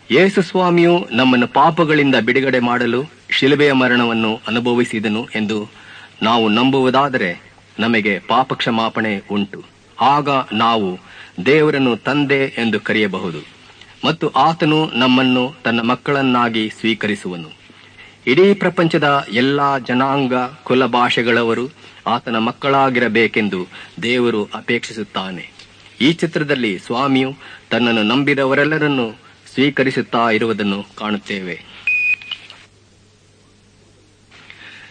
ಯೇಸು ಸ್ವಾಮಿಯು ನಮ್ಮನ್ನು ಪಾಪಗಳಿಂದ ಬಿಡುಗಡೆ ಮಾಡಲು ಶಿಲುಬೆಯ ಮರಣವನ್ನು ಅನುಭವಿಸಿದನು ಎಂದು ನಾವು ನಂಬುವುದಾದರೆ ನಮಗೆ ಪಾಪ ಕ್ಷಮಾಪಣೆ ಉಂಟು ಆಗ ನಾವು ದೇವರನ್ನು ತಂದೆ ಎಂದು ಕರೆಯಬಹುದು ಮತ್ತು ಆತನು ನಮ್ಮನ್ನು ತನ್ನ ಮಕ್ಕಳನ್ನಾಗಿ ಸ್ವೀಕರಿಸುವನು ಇಡೀ ಪ್ರಪಂಚದ ಎಲ್ಲಾ ಜನಾಂಗ ಕುಲ ಭಾಷೆಗಳವರು ಆತನ ಮಕ್ಕಳಾಗಿರಬೇಕೆಂದು ದೇವರು ಅಪೇಕ್ಷಿಸುತ್ತಾನೆ ಈ ಚಿತ್ರದಲ್ಲಿ ಸ್ವಾಮಿಯು ತನ್ನನ್ನು ನಂಬಿದವರೆಲ್ಲರನ್ನು ಸ್ವೀಕರಿಸುತ್ತಾ ಇರುವುದನ್ನು ಕಾಣುತ್ತೇವೆ